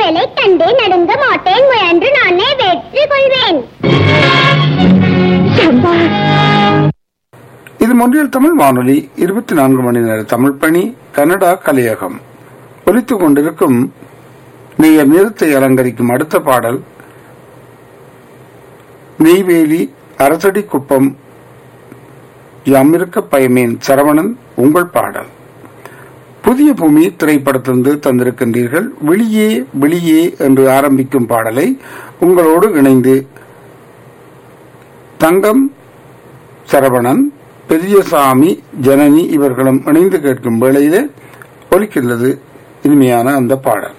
நிழலை கண்டே நடுங்க மாட்டேன் முயன்று நானே வெற்றி கொள்வேன் சம்பா இது மொன்றியல் தமிழ் வானொலி இருபத்தி நான்கு மணி நேர தமிழ் பணி கனடா கலையகம் ஒலித்துக் கொண்டிருக்கும் நேயர் நிறத்தை அலங்கரிக்கும் அடுத்த பாடல் நெய்வேலி அரசடி குப்பம் யாமிருக்க பயமேன் சரவணன் உங்கள் பாடல் புதிய பூமி திரைப்படத்திலிருந்து தந்திருக்கின்றீர்கள் வெளியே வெளியே என்று ஆரம்பிக்கும் பாடலை உங்களோடு இணைந்து தங்கம் சரவணன் பெரியசாமி ஜனனி இவர்களும் இணைந்து கேட்கும் வேளையிலே ஒலிக்கின்றது இனிமையான அந்த பாடல்